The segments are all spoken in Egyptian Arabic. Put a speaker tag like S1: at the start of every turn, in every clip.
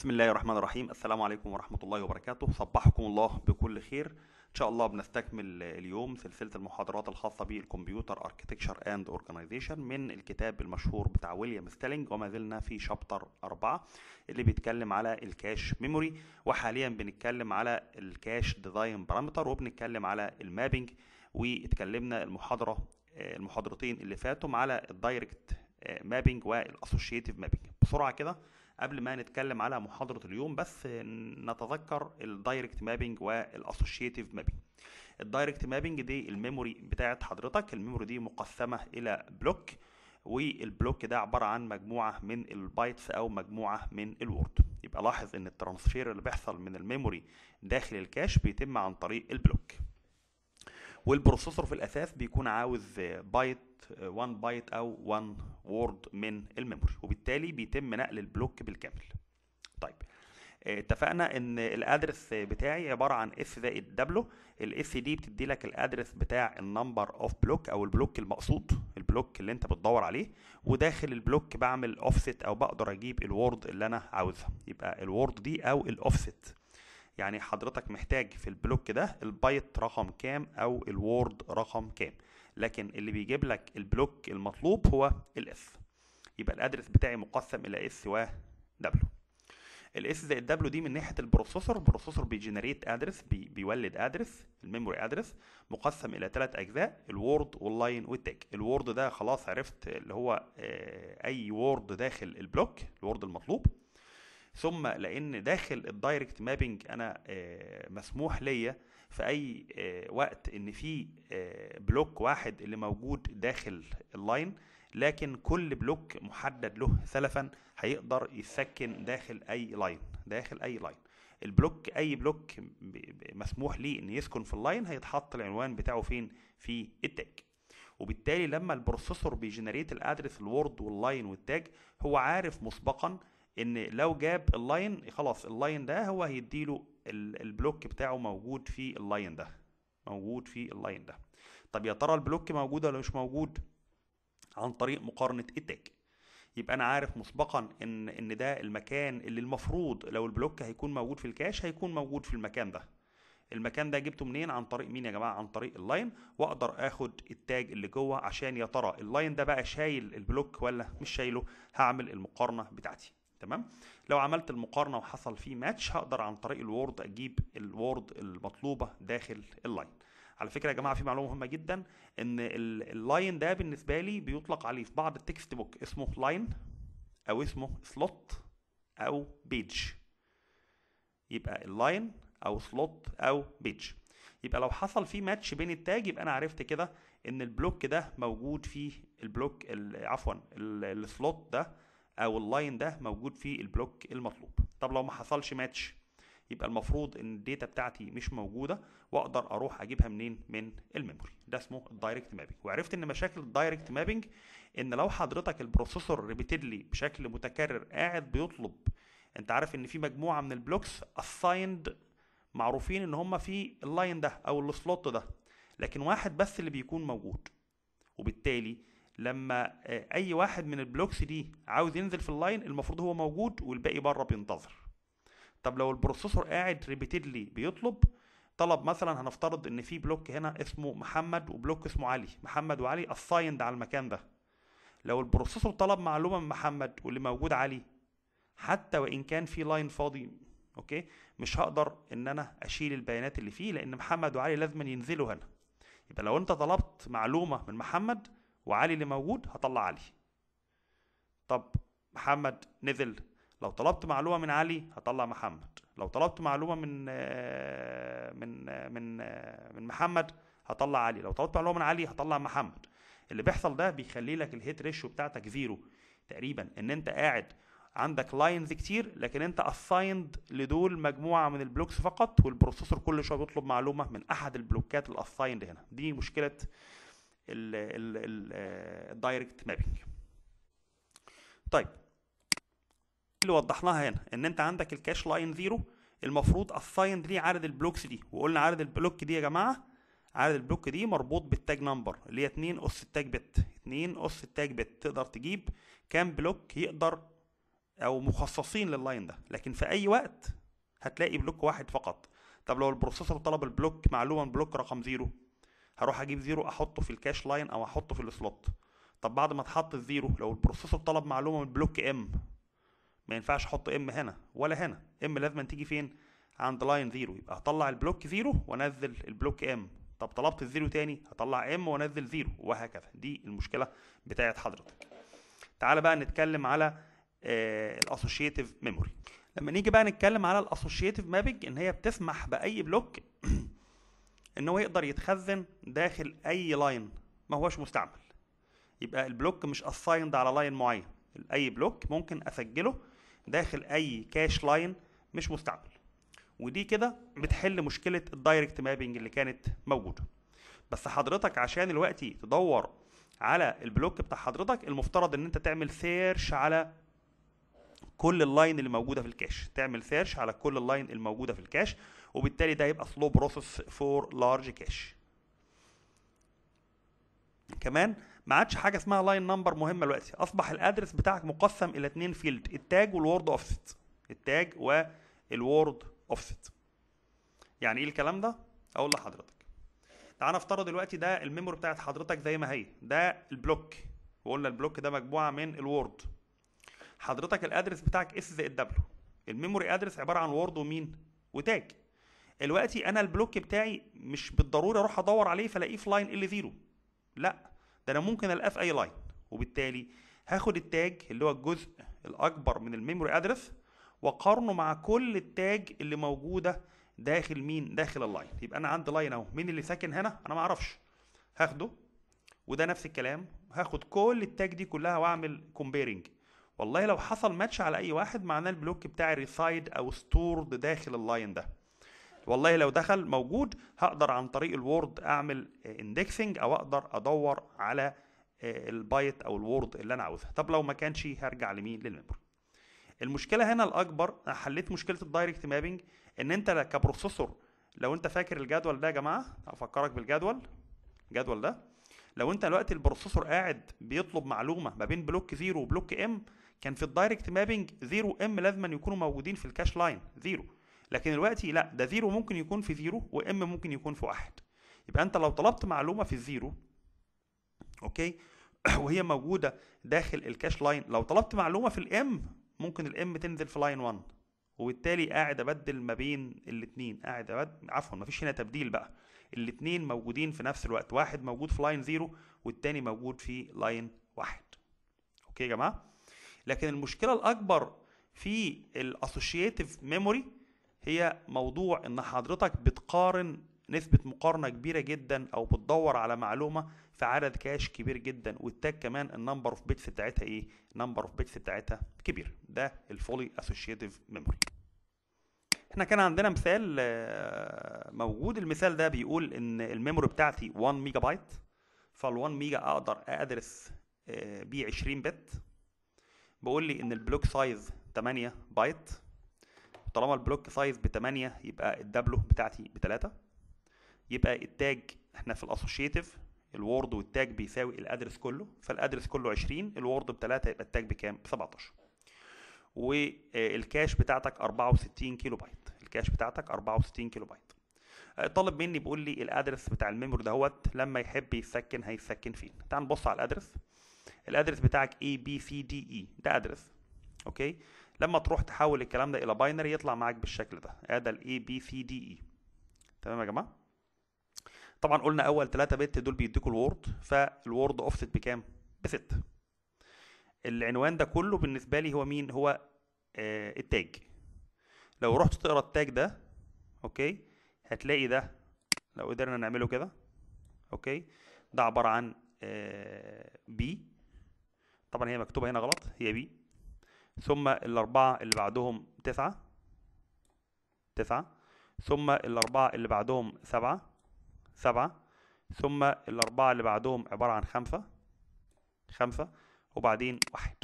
S1: بسم الله الرحمن الرحيم السلام عليكم ورحمة الله وبركاته صبحكم الله بكل خير إن شاء الله بنستكمل اليوم سلسلة المحاضرات الخاصة بالكمبيوتر اركتكشر اند اورجانيزيشن من الكتاب المشهور بتاع ويليام ستيلينج وما زلنا في شابتر أربعة اللي بيتكلم على الكاش ميموري وحاليا بنتكلم على الكاش ديزاين بارامتر وبنتكلم على المابنج واتكلمنا المحاضرة المحاضرتين اللي فاتوا على الدايركت مابنج والاسوشيتيف مابنج بسرعة كده قبل ما نتكلم على محاضرة اليوم بس نتذكر الدايركت مابنج والاسوشيتيف مابنج الدايركت مابنج دي الميموري بتاعت حضرتك الميموري دي مقسمة الى بلوك والبلوك ده عبارة عن مجموعة من البايتس او مجموعة من الوورد يبقى لاحظ ان الترانسفير اللي بيحصل من الميموري داخل الكاش بيتم عن طريق البلوك والبروسيسور في الاساس بيكون عاوز بايت 1 بايت او 1 وورد من الميموري وبالتالي بيتم نقل البلوك بالكامل طيب اتفقنا ان الادرس بتاعي عباره عن اس زائد دبلو الاس دي بتدي لك الادرس بتاع النمبر اوف بلوك او البلوك المقصود البلوك اللي انت بتدور عليه وداخل البلوك بعمل اوفست او بقدر اجيب الوورد اللي انا عاوزها يبقى الوورد دي او الاوفست يعني حضرتك محتاج في البلوك ده البايت رقم كام او الوورد رقم كام لكن اللي بيجيب لك البلوك المطلوب هو الاس يبقى الادرس بتاعي مقسم الى اس و دبليو الاس زائد دبليو دي من ناحيه البروسيسور البروسيسور بيجنريت ادرس بي بيولد ادرس الميموري ادرس مقسم الى ثلاث اجزاء الوورد واللاين والتاج الوورد ده خلاص عرفت اللي هو اي وورد داخل البلوك الوورد المطلوب ثم لان داخل الدايركت مابنج انا مسموح ليا في اي وقت ان في بلوك واحد اللي موجود داخل اللاين لكن كل بلوك محدد له سلفا هيقدر يسكن داخل اي لاين داخل اي لاين البلوك اي بلوك مسموح ليه ان يسكن في اللاين هيتحط العنوان بتاعه فين في التاج وبالتالي لما البروسيسور بيجنريت الادرس الوورد واللاين والتاج هو عارف مسبقا ان لو جاب اللاين خلاص اللاين ده هو هيديله البلوك بتاعه موجود في اللاين ده موجود في اللاين ده طب يا ترى البلوك موجود ولا مش موجود عن طريق مقارنة التاج يبقى انا عارف مسبقا ان ان ده المكان اللي المفروض لو البلوك هيكون موجود في الكاش هيكون موجود في المكان ده المكان ده جبته منين عن طريق مين يا جماعه عن طريق اللاين واقدر اخد التاج اللي جوه عشان يا ترى اللاين ده بقى شايل البلوك ولا مش شايله هعمل المقارنه بتاعتي تمام لو عملت المقارنه وحصل فيه ماتش هقدر عن طريق الوورد اجيب الوورد المطلوبه داخل اللاين على فكره يا جماعه في معلومه مهمه جدا ان اللاين ده بالنسبه لي بيطلق عليه في بعض التكست بوك اسمه لاين او اسمه سلوت او بيج يبقى اللاين او سلوت او بيج يبقى لو حصل فيه ماتش بين التاج يبقى انا عرفت كده ان البلوك ده موجود فيه البلوك عفوا السلوت ده او اللاين ده موجود في البلوك المطلوب طب لو ما حصلش ماتش يبقى المفروض ان الداتا بتاعتي مش موجوده واقدر اروح اجيبها منين من الميموري ده اسمه الدايركت مابنج وعرفت ان مشاكل الدايركت مابنج ان لو حضرتك البروسيسور ريبيتدلي بشكل متكرر قاعد بيطلب انت عارف ان في مجموعه من البلوكس اسايند معروفين ان هم في اللاين ده او السلوت ده لكن واحد بس اللي بيكون موجود وبالتالي لما اي واحد من البلوكس دي عاوز ينزل في اللاين المفروض هو موجود والباقي بره بينتظر طب لو البروسيسور قاعد ريبيتدلي بيطلب طلب مثلا هنفترض ان في بلوك هنا اسمه محمد وبلوك اسمه علي محمد وعلي اسايند على المكان ده لو البروسيسور طلب معلومه من محمد واللي موجود علي حتى وان كان في لاين فاضي اوكي مش هقدر ان انا اشيل البيانات اللي فيه لان محمد وعلي لازم ينزلوا هنا يبقى لو انت طلبت معلومه من محمد وعلي اللي موجود هطلع علي طب محمد نزل لو طلبت معلومه من علي هطلع محمد لو طلبت معلومه من من من من محمد هطلع علي لو طلبت معلومه من علي هطلع محمد اللي بيحصل ده بيخلي لك الهيت ريشيو بتاعتك زيرو تقريبا ان انت قاعد عندك لاينز كتير لكن انت اسايند لدول مجموعه من البلوكس فقط والبروسيسور كل شويه بيطلب معلومه من احد البلوكات الاسايند هنا دي مشكله الدايركت مابنج طيب اللي وضحناها هنا ان انت عندك الكاش لاين زيرو المفروض اسايند ليه عدد البلوكس دي وقلنا عدد البلوك دي يا جماعه عدد البلوك دي مربوط بالتاج نمبر اللي هي 2 اس التاج بت 2 اس التاج بت تقدر تجيب كام بلوك يقدر او مخصصين لللاين ده لكن في اي وقت هتلاقي بلوك واحد فقط طب لو البروسيسور طلب البلوك معلومه بلوك رقم زيرو هروح اجيب زيرو احطه في الكاش لاين او احطه في السلوت طب بعد ما اتحط الزيرو لو البروسيسور طلب معلومه من بلوك ام ما ينفعش احط ام هنا ولا هنا ام لازم تيجي فين عند لاين زيرو يبقى هطلع البلوك زيرو وانزل البلوك ام طب طلبت الزيرو تاني هطلع ام وانزل زيرو وهكذا دي المشكله بتاعت حضرتك تعال بقى نتكلم على الاسوشيتيف ميموري لما نيجي بقى نتكلم على الاسوشيتيف مابنج ان هي بتسمح باي بلوك ان هو يقدر يتخزن داخل اي لاين ما هوش مستعمل يبقى البلوك مش اسايند على لاين معين اي بلوك ممكن اسجله داخل اي كاش لاين مش مستعمل ودي كده بتحل مشكله الدايركت مابنج اللي كانت موجوده بس حضرتك عشان دلوقتي تدور على البلوك بتاع حضرتك المفترض ان انت تعمل سيرش على كل اللاين اللي موجوده في الكاش تعمل سيرش على كل اللاين الموجوده في الكاش وبالتالي ده يبقى سلو بروسيس فور لارج كاش كمان ما عادش حاجه اسمها لاين نمبر مهمه دلوقتي اصبح الادرس بتاعك مقسم الى اتنين فيلد التاج والورد اوفست التاج والورد اوفست يعني ايه الكلام ده اقول لحضرتك تعال نفترض دلوقتي ده الميموري بتاعت حضرتك زي ما هي ده البلوك وقلنا البلوك ده مجموعه من الوورد حضرتك الادرس بتاعك اس زائد دبليو الميموري ادرس عباره عن وورد ومين وتاج دلوقتي انا البلوك بتاعي مش بالضروره اروح ادور عليه فلاقيه في لاين ال 0 لا ده انا ممكن الاقيه في اي لاين وبالتالي هاخد التاج اللي هو الجزء الاكبر من الميموري ادرس واقارنه مع كل التاج اللي موجوده داخل مين داخل اللاين يبقى انا عندي لاين اهو مين اللي ساكن هنا انا ما اعرفش هاخده وده نفس الكلام هاخد كل التاج دي كلها واعمل كومبيرنج والله لو حصل ماتش على اي واحد معناه البلوك بتاعي ريسايد او ستورد داخل اللاين ده والله لو دخل موجود هقدر عن طريق الوورد اعمل اندكسنج او اقدر ادور على البايت او الوورد اللي انا عاوزها طب لو ما كانش هرجع لمين للميموري المشكله هنا الاكبر انا حليت مشكله الدايركت مابنج ان انت كبروسيسور لو انت فاكر الجدول ده يا جماعه افكرك بالجدول الجدول ده لو انت دلوقتي البروسيسور قاعد بيطلب معلومه ما بين بلوك 0 وبلوك ام كان في الدايركت مابنج 0 ام لازم يكونوا موجودين في الكاش لاين 0 لكن دلوقتي لا ده 0 ممكن يكون في 0 وام ممكن يكون في 1 يبقى انت لو طلبت معلومه في الزيرو اوكي وهي موجوده داخل الكاش لاين لو طلبت معلومه في الام ممكن الام تنزل في لاين 1 وبالتالي قاعد ابدل ما بين الاثنين قاعد أبدل عفوا مفيش هنا تبديل بقى الاثنين موجودين في نفس الوقت واحد موجود في لاين 0 والتاني موجود في لاين 1 اوكي يا جماعه لكن المشكله الاكبر في الاسوشيتيف ميموري هي موضوع ان حضرتك بتقارن نسبة مقارنة كبيرة جدا او بتدور على معلومة في عدد كاش كبير جدا والتاج كمان النمبر اوف بيتس بتاعتها ايه النمبر اوف بيتس بتاعتها كبير ده الفولي اسوشيتيف ميموري احنا كان عندنا مثال موجود المثال ده بيقول ان الميموري بتاعتي 1 ميجا بايت فال 1 ميجا اقدر ادرس بيه 20 بت بقول لي ان البلوك سايز 8 بايت طالما البلوك سايز ب 8 يبقى الدبلو بتاعتي ب 3 يبقى التاج احنا في الاسوشيتيف الوورد والتاج بيساوي الادرس كله فالادرس كله 20 الوورد ب 3 يبقى التاج بكام ب 17 والكاش بتاعتك 64 كيلو بايت الكاش بتاعتك 64 كيلو بايت طالب مني بيقول لي الادرس بتاع الميموري دهوت لما يحب يسكن هيسكن فين تعال نبص على الادرس الادرس بتاعك A B C D E ده ادرس اوكي لما تروح تحول الكلام ده الى باينري يطلع معاك بالشكل ده ادي ال A B C D E تمام يا جماعه طبعا قلنا اول 3 بت دول بيديكوا الوورد فالوورد اوفست بكام ب 6 العنوان ده كله بالنسبه لي هو مين هو آه التاج لو رحت تقرا التاج ده اوكي هتلاقي ده لو قدرنا نعمله كده اوكي ده عباره عن آه بي طبعا هي مكتوبه هنا غلط هي بي ثم الاربعه اللي بعدهم تسعة تسعة ثم الاربعه اللي بعدهم سبعة سبعة ثم الاربعه اللي بعدهم عباره عن خمسة خمسة وبعدين واحد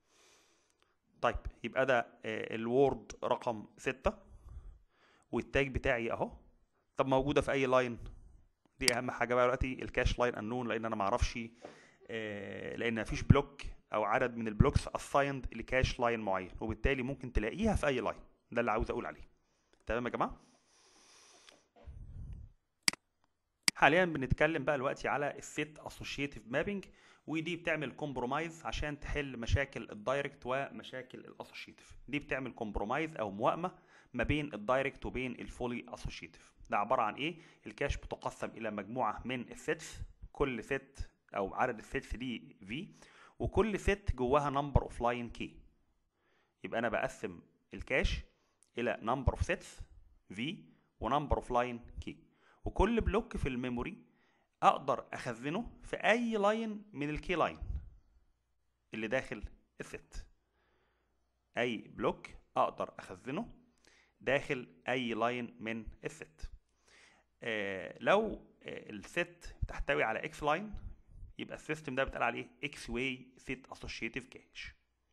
S1: طيب يبقى ده الوورد رقم ستة والتاج بتاعي اهو طب موجودة في اي لاين دي اهم حاجة بقى دلوقتي الكاش لاين انون لان انا معرفش لان مفيش بلوك او عدد من البلوكس assigned لكاش لاين معين وبالتالي ممكن تلاقيها في اي لاين ده اللي عاوز اقول عليه تمام يا جماعه حاليا بنتكلم بقى دلوقتي على السيت اسوشيتيف مابينج ودي بتعمل كومبرومايز عشان تحل مشاكل الدايركت ومشاكل الاسوشيتيف دي بتعمل كومبرومايز او موائمه ما بين الدايركت وبين الفولي اسوشيتيف ده عباره عن ايه الكاش بتقسم الى مجموعه من السيتس كل ست او عدد السيتس دي في وكل ست جواها نمبر اوف لاين كي يبقى انا بقسم الكاش الى نمبر اوف سيتس في ونمبر اوف لاين كي وكل بلوك في الميموري اقدر اخزنه في اي لاين من الكي لاين اللي داخل الست اي بلوك اقدر اخزنه داخل اي لاين من الست آه لو آه الست تحتوي على اكس لاين يبقى السيستم ده بيتقال عليه اكس واي سيت اسوشيتيف كاش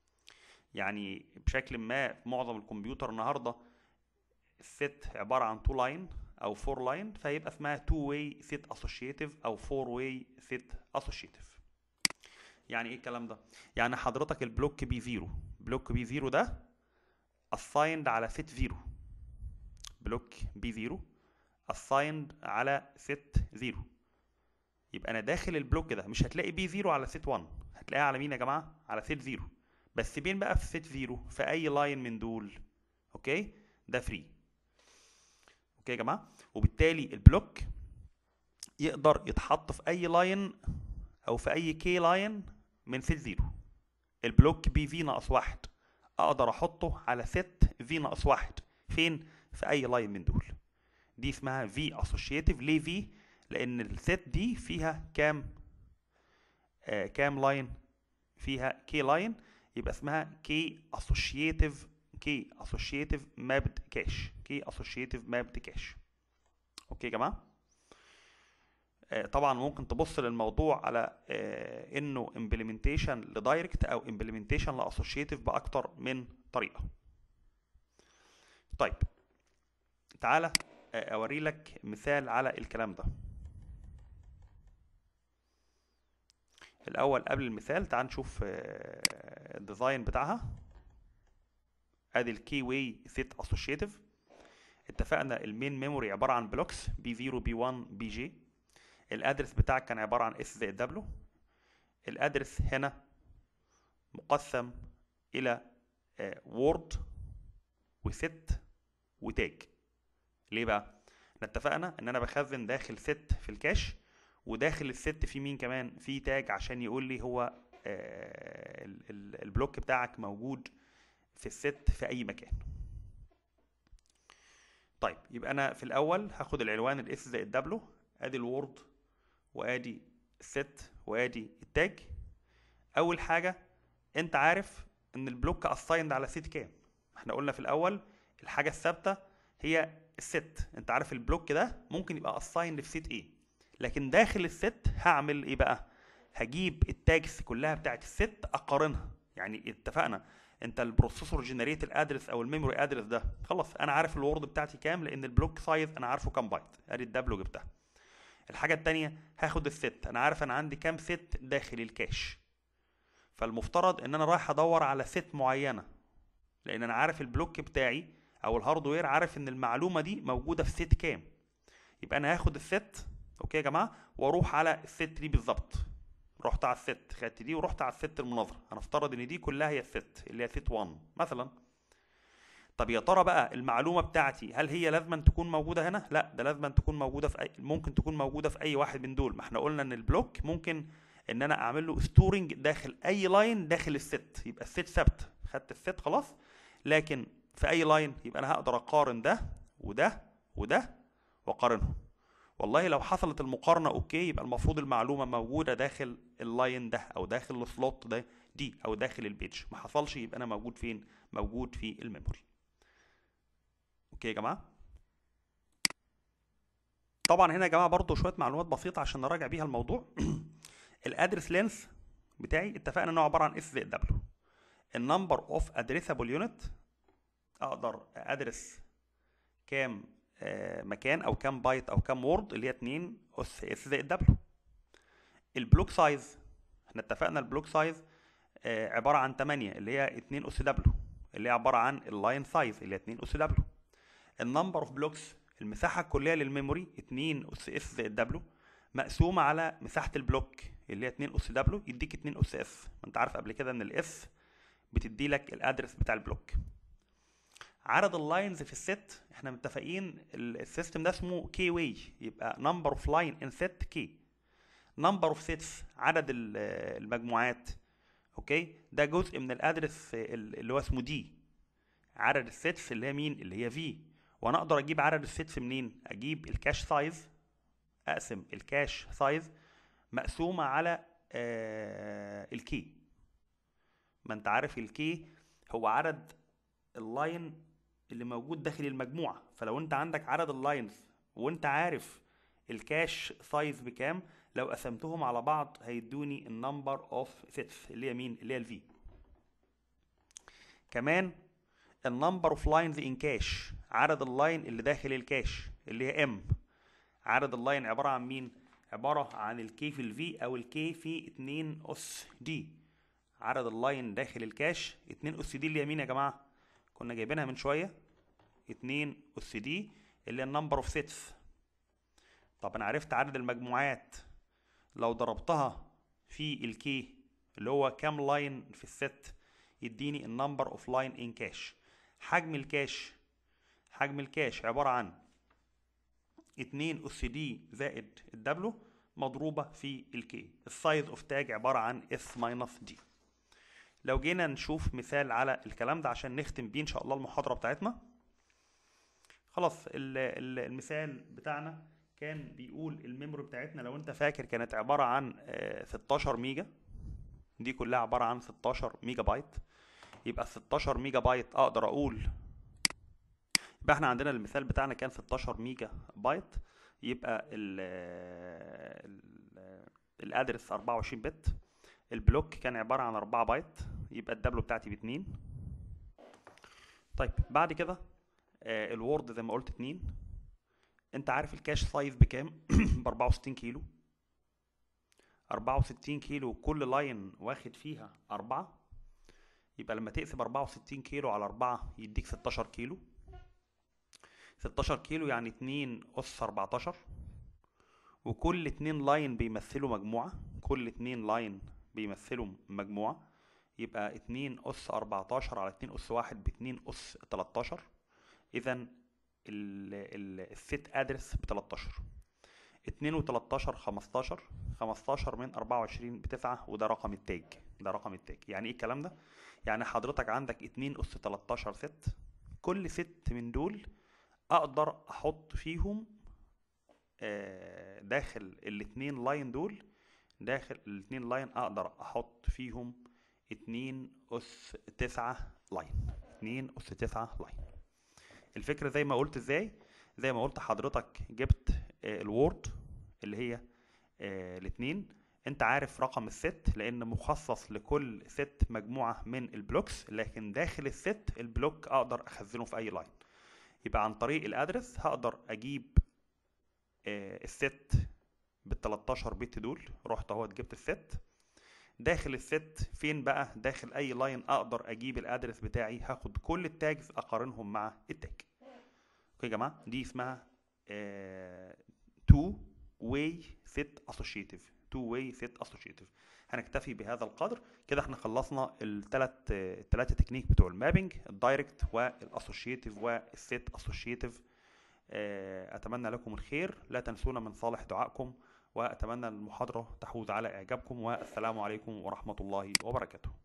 S1: يعني بشكل ما في معظم الكمبيوتر النهارده الست عباره عن تو لاين او 4 لاين فيبقى اسمها 2 واي سيت اسوشيتيف او 4 واي سيت اسوشيتيف يعني ايه الكلام ده يعني حضرتك البلوك بي 0 بلوك بي 0 ده assigned على سيت 0 بلوك بي 0 assigned على سيت 0 يبقى انا داخل البلوك ده مش هتلاقي بي 0 على سيت 1 هتلاقيها على مين يا جماعه على سيت 0 بس بين بقى في سيت 0 في اي لاين من دول اوكي ده فري اوكي يا جماعه وبالتالي البلوك يقدر يتحط في اي لاين او في اي كي لاين من سيت زيرو البلوك بي في ناقص واحد اقدر احطه على ست في ناقص واحد فين في اي لاين من دول دي اسمها في اسوشيتيف ليه في لان الست دي فيها كام آه كام لاين فيها كي لاين يبقى اسمها كي اسوشيتيف كي اسوشيتيف مابد كاش كي اسوشيتيف مابد كاش اوكي يا جماعه آه طبعا ممكن تبص للموضوع على آه انه امبلمنتيشن لدايركت او امبلمنتيشن لاسوشيتيف باكتر من طريقه طيب تعالى آه اوري لك مثال على الكلام ده الاول قبل المثال تعال نشوف الديزاين بتاعها ادي الكي واي سيت اسوشيتيف اتفقنا المين ميموري عباره عن بلوكس بي 0 بي 1 بي جي الادرس بتاعك كان عباره عن اس زائد دبليو الادرس هنا مقسم الى وورد وست وتاج ليه بقى احنا اتفقنا ان انا بخزن داخل ست في الكاش وداخل الست في مين كمان في تاج عشان يقول لي هو البلوك بتاعك موجود في الست في اي مكان طيب يبقى انا في الاول هاخد العنوان الاس زائد دبليو ادي الوورد وادي الست وادي التاج اول حاجه انت عارف ان البلوك اسايند على سيت كام احنا قلنا في الاول الحاجه الثابته هي الست انت عارف البلوك ده ممكن يبقى اسايند في سيت ايه لكن داخل الست هعمل ايه بقى هجيب التاجز كلها بتاعت الست اقارنها يعني اتفقنا انت البروسيسور جنريت الادرس او الميموري ادرس ده خلاص انا عارف الوورد بتاعتي كام لان البلوك سايز انا عارفه كام بايت ادي الدبلو جبتها الحاجه الثانيه هاخد الست انا عارف انا عندي كام ست داخل الكاش فالمفترض ان انا رايح ادور على ست معينه لان انا عارف البلوك بتاعي او الهاردوير عارف ان المعلومه دي موجوده في ست كام يبقى انا هاخد الست اوكي يا جماعه واروح على الست دي بالظبط رحت على الست خدت دي ورحت على الست المناظره هنفترض ان دي كلها هي الست اللي هي ست 1 مثلا طب يا ترى بقى المعلومه بتاعتي هل هي لازم تكون موجوده هنا لا ده لازم تكون موجوده في أي ممكن تكون موجوده في اي واحد من دول ما احنا قلنا ان البلوك ممكن ان انا اعمل له ستورنج داخل اي لاين داخل الست يبقى الست ثابت خدت الست خلاص لكن في اي لاين يبقى انا هقدر اقارن ده وده وده واقارنهم والله لو حصلت المقارنه اوكي يبقى المفروض المعلومه موجوده داخل اللاين ده او داخل السلوت ده دي او داخل البيج ما حصلش يبقى انا موجود فين موجود في الميموري اوكي يا جماعه طبعا هنا يا جماعه برضو شويه معلومات بسيطه عشان نراجع بيها الموضوع الادرس لينث بتاعي اتفقنا انه عباره عن اس زائد دبليو النمبر اوف ادريسابل يونت اقدر ادرس كام آه مكان او كام بايت او كام وورد اللي هي 2 اس اس زائد دبليو البلوك سايز احنا اتفقنا البلوك سايز آه، عباره عن 8 اللي هي 2 اس دبليو اللي هي عباره عن اللاين سايز اللي هي 2 اس دبليو النمبر اوف بلوكس المساحه الكليه للميموري 2 اس اس زائد دبليو مقسومه على مساحه البلوك اللي هي 2 اس دبليو يديك 2 اس اس ما انت عارف قبل كده ان الاس بتدي لك الادرس بتاع البلوك عدد اللاينز في الست احنا متفقين السيستم ده اسمه كي واي يبقى نمبر اوف لاين ان ست كي نمبر اوف سيتس عدد ال- المجموعات اوكي ده جزء من الادرس اللي هو اسمه دي عدد السيتس اللي هي مين اللي هي في وانا اقدر اجيب عدد السيتس منين اجيب الكاش سايز اقسم الكاش سايز مقسومه على آه الكي ما انت عارف الكي هو عدد اللاين اللي موجود داخل المجموعه فلو انت عندك عدد اللاينز وانت عارف الكاش سايز بكام لو قسمتهم على بعض هيدوني النمبر اوف سيتس اللي هي مين اللي هي الفي كمان النمبر اوف لاينز ان كاش عدد اللاين اللي داخل الكاش اللي هي ام عدد اللاين عباره عن مين عباره عن الكي في الفي او الكي في 2 اس دي عدد اللاين داخل الكاش 2 اس دي اللي هي مين يا جماعه كنا جايبينها من شويه 2 اس دي اللي هي النمبر اوف سيتس طب انا عرفت عدد المجموعات لو ضربتها في الكي اللي هو كام لاين في الست يديني النمبر اوف لاين ان كاش حجم الكاش حجم الكاش عبارة عن 2 اس دي زائد الدبلو مضروبة في الكي السايز اوف تاج عبارة عن اس ماينس دي لو جينا نشوف مثال على الكلام ده عشان نختم بيه ان شاء الله المحاضرة بتاعتنا خلاص ال- ال- المثال بتاعنا كان بيقول الميموري بتاعتنا لو انت فاكر كانت عبارة عن آه، 16 ميجا دي كلها عبارة عن 16 ميجا بايت يبقى 16 ميجا بايت اقدر اقول يبقى احنا عندنا المثال بتاعنا كان 16 ميجا بايت يبقى ال ال الادرس 24 بت البلوك كان عبارة عن 4 بايت يبقى الدبلو بتاعتي باتنين طيب بعد كده آه، الوورد زي ما قلت اتنين انت عارف الكاش سايز بكام ب 64 كيلو 64 كيلو كل لاين واخد فيها أربعة يبقى لما تقسم 64 كيلو على أربعة يديك 16 كيلو 16 كيلو يعني 2 أس 14 وكل اتنين لاين بيمثلوا مجموعة كل اتنين لاين بيمثلوا مجموعة يبقى 2 أس 14 على 2 أس 1 ب 2 أس 13 إذا ال- ال- السيت ادرس ب 13 2 و13 15 15 من 24 بتسعة وده رقم التاج ده رقم التاج يعني ايه الكلام ده يعني حضرتك عندك 2 اس 13 ست كل ست من دول اقدر احط فيهم آه، داخل الاتنين لاين دول داخل الاتنين لاين اقدر احط فيهم 2 اس 9 لاين 2 اس 9 لاين الفكرة زي ما قلت ازاي زي ما قلت حضرتك جبت آه، الوورد اللي هي آه، الاتنين انت عارف رقم الست لان مخصص لكل ست مجموعة من البلوكس لكن داخل الست البلوك اقدر اخزنه في اي لاين يبقى عن طريق الادرس هقدر اجيب آه، الست بال 13 بت دول رحت اهوت جبت الست داخل الست فين بقى داخل اي لاين اقدر اجيب الادرس بتاعي هاخد كل التاجز اقارنهم مع التاج اوكي يا جماعه دي اسمها تو واي سيت اسوشيتيف تو واي سيت اسوشيتيف هنكتفي بهذا القدر كده احنا خلصنا الثلاث الثلاثه تكنيك بتوع المابنج الدايركت والاسوشيتيف والسيت اسوشيتيف اتمنى لكم الخير لا تنسونا من صالح دعائكم واتمنى المحاضره تحوز على اعجابكم والسلام عليكم ورحمه الله وبركاته